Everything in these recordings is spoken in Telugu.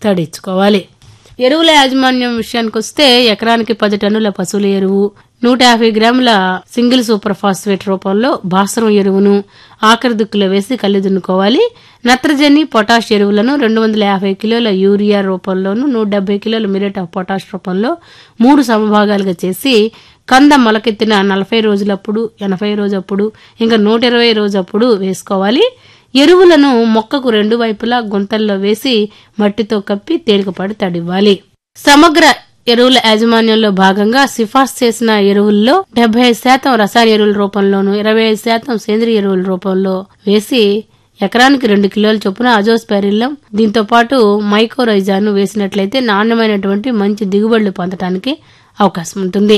తడిచుకోవాలి ఎరువుల యాజమాన్యం విషయానికి వస్తే ఎకరానికి పది టన్నుల పశువుల ఎరువు నూట యాభై గ్రాముల సింగిల్ సూపర్ ఫాస్ఫేట్ రూపంలో భాస్వరం ఎరువును ఆఖరి దుక్కులో వేసి కళ్ళు దున్నుకోవాలి నత్రజని పొటాష్ ఎరువులను రెండు వందల యాభై కిలోల యూరియా రూపంలోను నూట డెబ్బై కిలోల మిరెట్ ఆఫ్ పొటాష్ రూపంలో మూడు సమభాగాలుగా చేసి కంద మొలకెత్తిన నలభై రోజులప్పుడు ఎనభై రోజప్పుడు ఇంకా నూట ఇరవై రోజప్పుడు వేసుకోవాలి ఎరువులను మొక్కకు రెండు వైపులా గుంతల్లో వేసి మట్టితో కప్పి తేలికపాటి తడివ్వాలి సమగ్ర ఎరువుల యాజమాన్యంలో భాగంగా సిఫార్సు చేసిన ఎరువుల్లో డెబ్బై ఐదు శాతం రసాయన ఎరువుల రూపంలోను ఇరవై ఐదు శాతం సేంద్రియ ఎరువుల రూపంలో వేసి ఎకరానికి రెండు కిలోల చొప్పున అజోస్పెరిల్లం దీంతో పాటు మైకోరైజాను వేసినట్లయితే నాణ్యమైనటువంటి మంచి దిగుబడులు పొందడానికి అవకాశం ఉంటుంది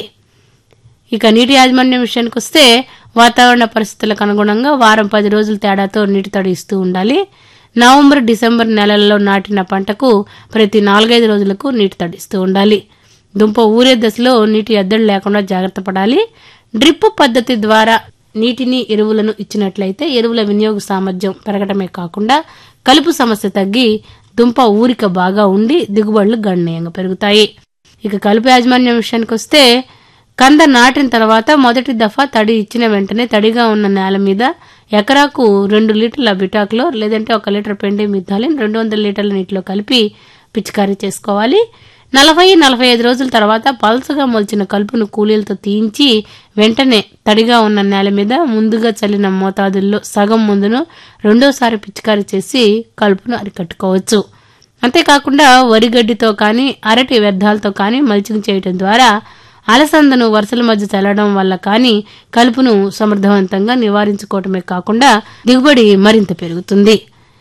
ఇక నీటి యాజమాన్యం విషయానికి వస్తే వాతావరణ పరిస్థితులకు అనుగుణంగా వారం పది రోజుల తేడాతో నీటి తడి ఇస్తూ ఉండాలి నవంబర్ డిసెంబర్ నెలల్లో నాటిన పంటకు ప్రతి నాలుగైదు రోజులకు నీటి తడిస్తూ ఉండాలి దుంప ఊరే దశలో నీటి ఎద్దడి లేకుండా జాగ్రత్త పడాలి డ్రిప్ పద్ధతి ద్వారా నీటిని ఎరువులను ఇచ్చినట్లయితే ఎరువుల వినియోగ సామర్థ్యం పెరగడమే కాకుండా కలుపు సమస్య తగ్గి దుంప ఊరిక బాగా ఉండి దిగుబడులు గణనీయంగా పెరుగుతాయి ఇక కలుపు యాజమాన్యం విషయానికి వస్తే కంద నాటిన తర్వాత మొదటి దఫా తడి ఇచ్చిన వెంటనే తడిగా ఉన్న నేల మీద ఎకరాకు రెండు లీటర్ల బిటాక్లో లేదంటే ఒక లీటర్ పెండి మిథాలిన్ రెండు వందల లీటర్ల నీటిలో కలిపి పిచికారీ చేసుకోవాలి నలభై నలభై ఐదు రోజుల తర్వాత పల్చగా మొలిచిన కలుపును కూలీలతో తీయించి వెంటనే తడిగా ఉన్న నేల మీద ముందుగా చల్లిన మోతాదుల్లో సగం ముందును రెండోసారి పిచికారీ చేసి కలుపును అరికట్టుకోవచ్చు అంతేకాకుండా వరిగడ్డితో కానీ అరటి వ్యర్థాలతో కానీ మల్చింగ్ చేయటం ద్వారా అలసందను వరుసల మధ్య చల్లడం వల్ల కానీ కలుపును సమర్థవంతంగా నివారించుకోవటమే కాకుండా దిగుబడి మరింత పెరుగుతుంది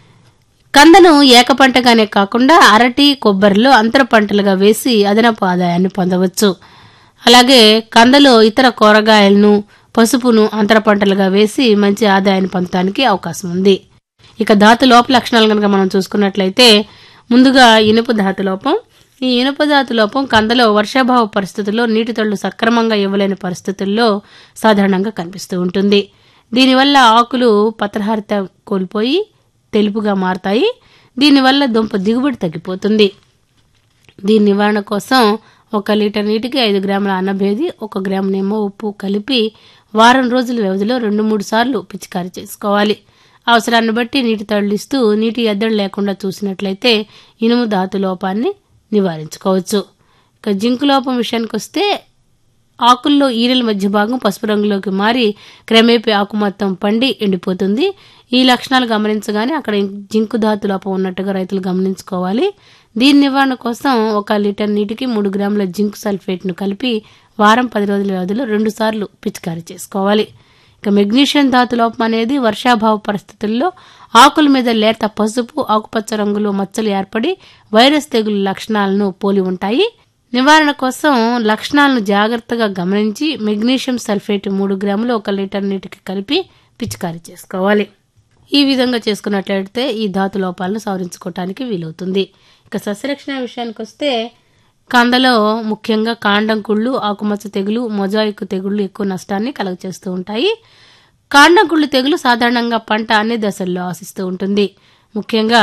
కందను ఏకపంటగానే కాకుండా అరటి కొబ్బరిలో అంతర పంటలుగా వేసి అదనపు ఆదాయాన్ని పొందవచ్చు అలాగే కందలో ఇతర కూరగాయలను పసుపును అంతర పంటలుగా వేసి మంచి ఆదాయాన్ని పొందడానికి అవకాశం ఉంది ఇక ధాతు లోప లక్షణాలు కనుక మనం చూసుకున్నట్లయితే ముందుగా ఇనుప ధాతు లోపం ఈ ఇనుప ధాతు లోపం కందలో వర్షాభావ పరిస్థితుల్లో నీటి తళ్ళు సక్రమంగా ఇవ్వలేని పరిస్థితుల్లో సాధారణంగా కనిపిస్తూ ఉంటుంది దీనివల్ల ఆకులు పత్రహారిత కోల్పోయి తెలుపుగా మారతాయి దీనివల్ల దుంప దిగుబడి తగ్గిపోతుంది దీని నివారణ కోసం ఒక లీటర్ నీటికి ఐదు గ్రాముల అన్నభేది ఒక గ్రాము నిమ్మ ఉప్పు కలిపి వారం రోజుల వ్యవధిలో రెండు మూడు సార్లు పిచికారీ చేసుకోవాలి అవసరాన్ని బట్టి నీటి తరలిస్తూ నీటి ఎద్దడి లేకుండా చూసినట్లయితే ఇనుము ధాతు లోపాన్ని నివారించుకోవచ్చు ఇక జింకు లోపం విషయానికి వస్తే ఆకుల్లో ఈరెల మధ్య భాగం పసుపు రంగులోకి మారి క్రమేపీ ఆకు మొత్తం పండి ఎండిపోతుంది ఈ లక్షణాలు గమనించగానే అక్కడ జింకు ధాతు లోపం ఉన్నట్టుగా రైతులు గమనించుకోవాలి దీని నివారణ కోసం ఒక లీటర్ నీటికి మూడు గ్రాముల జింక్ సల్ఫేట్ను కలిపి వారం పది రోజుల వ్యవధిలో రెండు సార్లు పిచికారీ చేసుకోవాలి ఇక మెగ్నీషియం ధాతు లోపం అనేది వర్షాభావ పరిస్థితుల్లో ఆకుల మీద లేత పసుపు ఆకుపచ్చ రంగులో మచ్చలు ఏర్పడి వైరస్ తెగులు లక్షణాలను పోలి ఉంటాయి నివారణ కోసం లక్షణాలను జాగ్రత్తగా గమనించి మెగ్నీషియం సల్ఫేట్ మూడు గ్రాములు ఒక లీటర్ నీటికి కలిపి పిచికారీ చేసుకోవాలి ఈ విధంగా చేసుకున్నట్లయితే ఈ ధాతు లోపాలను సవరించుకోవటానికి వీలవుతుంది ఇక సస్యరక్షణ విషయానికి వస్తే కందలో ముఖ్యంగా కాండం కుళ్ళు ఆకుమచ్చ తెగులు మొజాయిక్ తెగుళ్లు ఎక్కువ నష్టాన్ని కలుగచేస్తూ ఉంటాయి కాండం కుళ్ళు తెగులు సాధారణంగా పంట అన్ని దశల్లో ఆశిస్తూ ఉంటుంది ముఖ్యంగా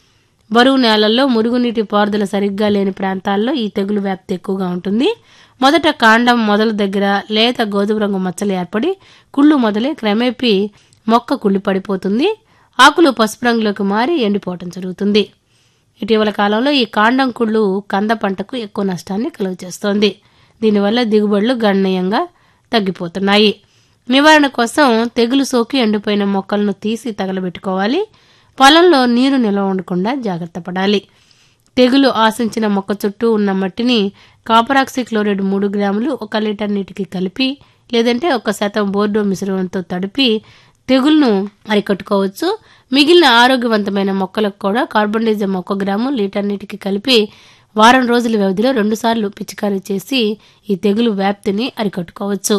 బరువు నేలల్లో మురుగునీటి పారుదల సరిగ్గా లేని ప్రాంతాల్లో ఈ తెగులు వ్యాప్తి ఎక్కువగా ఉంటుంది మొదట కాండం మొదల దగ్గర లేత గోధుమ రంగు మచ్చలు ఏర్పడి కుళ్ళు మొదలై క్రమేపీ మొక్క కుళ్ళి పడిపోతుంది ఆకులు పసుపు రంగులోకి మారి ఎండిపోవటం జరుగుతుంది ఇటీవల కాలంలో ఈ కాండం కుళ్ళు కంద పంటకు ఎక్కువ నష్టాన్ని కలుగజేస్తోంది దీనివల్ల దిగుబడులు గణనీయంగా తగ్గిపోతున్నాయి నివారణ కోసం తెగులు సోకి ఎండిపోయిన మొక్కలను తీసి తగలబెట్టుకోవాలి పొలంలో నీరు నిల్వ ఉండకుండా జాగ్రత్త పడాలి తెగులు ఆశించిన మొక్క చుట్టూ ఉన్న మట్టిని కాపరాక్సి క్లోరైడ్ మూడు గ్రాములు ఒక లీటర్ నీటికి కలిపి లేదంటే ఒక శాతం బోర్డో మిశ్రమంతో తడిపి తెగుళ్లను అరికట్టుకోవచ్చు మిగిలిన ఆరోగ్యవంతమైన మొక్కలకు కూడా కార్బన్ డైజం ఒక గ్రాము లీటర్ నీటికి కలిపి వారం రోజుల వ్యవధిలో రెండుసార్లు పిచికారీ చేసి ఈ తెగులు వ్యాప్తిని అరికట్టుకోవచ్చు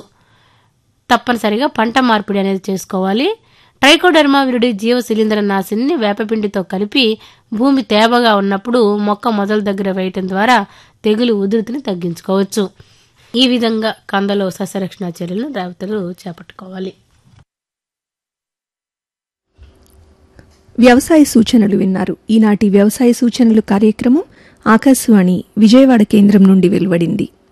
తప్పనిసరిగా పంట మార్పిడి అనేది చేసుకోవాలి ట్రైకోడర్మా విరుడి జీవ శిలీంద్ర నాశిని వేపపిండితో కలిపి భూమి తేమగా ఉన్నప్పుడు మొక్క మొదల దగ్గర వేయటం ద్వారా తెగులు ఉధృతిని తగ్గించుకోవచ్చు ఈ విధంగా కందలో సస్యరక్షణ చర్యలను రైతులు చేపట్టుకోవాలి వ్యవసాయ సూచనలు విన్నారు ఈనాటి వ్యవసాయ సూచనలు కార్యక్రమం ఆకాశవాణి విజయవాడ కేంద్రం నుండి వెలువడింది